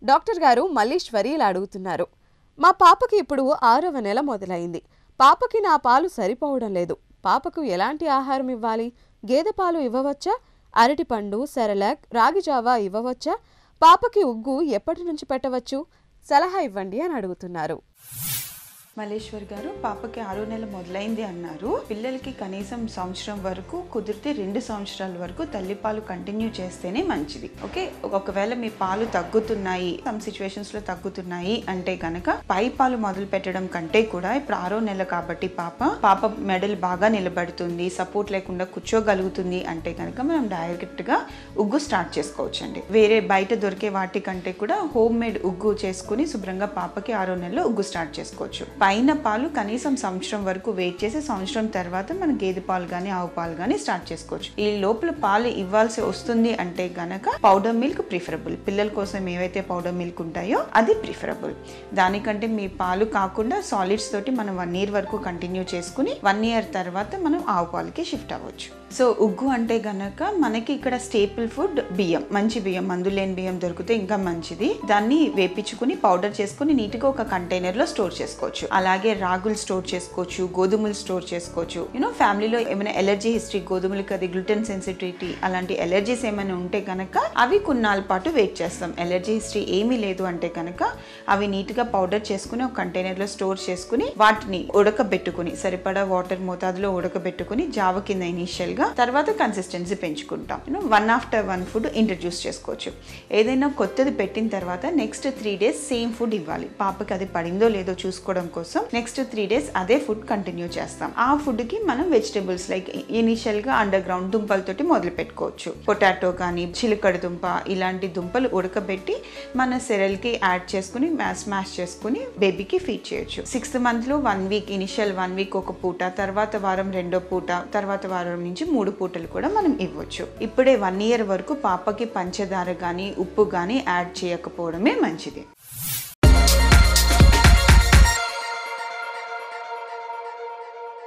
doctor గారు మల్లీశ్వరి ఇలా అడుగుతున్నారు మా పాపకి ఇప్పుడు ఆరవ నెల మొదలైంది పాపకి నా పాలు సరిపోవడం లేదు పాపకు ఎలాంటి ఆహారం ఇవ్వాలి గేదె పాలు ఇవ్వవచ్చా అరటిపండు సెరలాక్ రాగి జావా ఇవ్వవచ్చా పాపకి ఉగ్గు ఎప్పటి నుంచి పెట్టవచ్చు సలహా ఇవ్వండి అని అడుగుతున్నారు మల్లేశ్వర్ గారు పాపకి ఆరో నెల మొదలైంది అన్నారు పిల్లలకి కనీసం సంవత్సరం వరకు కుదిరితే రెండు సంవత్సరాల వరకు తల్లిపాలు కంటిన్యూ చేస్తేనే మంచిది ఓకే ఒకవేళ మీ పాలు తగ్గుతున్నాయి సమ్ సిచ్యువేషన్స్ లో తగ్గుతున్నాయి అంటే గనక పై పాలు మొదలు పెట్టడం కంటే కూడా ఇప్పుడు ఆరో నెల కాబట్టి పాప పాప మెడల్ బాగా నిలబడుతుంది సపోర్ట్ లేకుండా కూర్చోగలుగుతుంది అంటే కనుక మనం డైరెక్ట్ గా ఉగ్గు స్టార్ట్ చేసుకోవచ్చండి వేరే బయట దొరికే వాటి కంటే కూడా హోమ్ మేడ్ ఉగ్గు చేసుకుని శుభ్రంగా పాపకి ఆరో నెలలో ఉగ్గు స్టార్ట్ చేసుకోవచ్చు పైన పాలు కనీసం సంవత్సరం వరకు వెయిట్ చేసి సంవత్సరం తర్వాత మన గేదె పాలు కానీ ఆవు పాలు కానీ స్టార్ట్ చేసుకోవచ్చు ఈ లోపల పాలు ఇవ్వాల్సి వస్తుంది అంటే గనక పౌడర్ మిల్క్ ప్రిఫరబుల్ పిల్లల కోసం ఏవైతే పౌడర్ మిల్క్ ఉంటాయో అది ప్రిఫరబుల్ దానికంటే మీ పాలు కాకుండా సాలిడ్స్ తోటి మనం వన్ ఇయర్ వరకు కంటిన్యూ చేసుకుని వన్ ఇయర్ తర్వాత మనం ఆవు పాలకి షిఫ్ట్ అవ్వచ్చు సో ఉగ్గు అంటే గనక మనకి ఇక్కడ స్టేపుల్ ఫుడ్ బియ్యం మంచి బియ్యం మందు లేని బియ్యం దొరికితే ఇంకా మంచిది దాన్ని వేపించుకుని పౌడర్ చేసుకుని నీట్గా ఒక కంటైనర్ లో స్టోర్ చేసుకోవచ్చు అలాగే రాగులు స్టోర్ చేసుకోవచ్చు గోధుమలు స్టోర్ చేసుకోవచ్చు యూనో ఫ్యామిలీలో ఏమైనా ఎలర్జీ హిస్టరీ గోధుమలకి అది గ్లూటెన్ సెన్సిటివిటీ అలాంటి ఎలర్జీస్ ఏమైనా ఉంటే కనుక అవి కొన్నాళ్ళ పాటు వెయిట్ చేస్తాం ఎలర్జీ హిస్టరీ ఏమీ లేదు అంటే కనుక అవి నీట్గా పౌడర్ చేసుకుని ఒక కంటైనర్లో స్టోర్ చేసుకుని వాటిని ఉడకబెట్టుకుని సరిపడా వాటర్ మోతాదులో ఉడకబెట్టుకుని జావ కింద ఇనీషియల్ గా తర్వాత కన్సిస్టెన్సీ పెంచుకుంటాం you know one after one food introduce చేసుకోవచ్చు ఏదైనా కొత్తది పెట్టిన తర్వాత next three days same food ఇవ్వాలి పాపకి అది పడిందో లేదో చూసుకోవడం కోసం నెక్స్ట్ త్రీ డేస్ అదే ఫుడ్ కంటిన్యూ చేస్తాం ఆ ఫుడ్ కి మనం వెజిటేబుల్స్ లైక్ ఇనీషియల్ గా అండర్ గ్రౌండ్ దుంపలతోటి మొదలు పెట్టుకోవచ్చు పొటాటో కానీ చిలకడ దుంప ఇలాంటి దుంపలు ఉడకబెట్టి మన సెరల్ కి యాడ్ చేసుకుని స్మాష్ చేసుకుని బేబీకి ఫీడ్ చేయొచ్చు సిక్స్త్ మంత్ లో one week initial one week ఒక పూట తర్వాత వారం రెండో పూట తర్వాత వారం నుంచి మూడు పూటలు కూడా మనం ఇవ్వచ్చు ఇప్పుడే వన్ ఇయర్ వరకు పాపకి పంచదార కానీ ఉప్పు కానీ యాడ్ చేయకపోవడమే మంచిది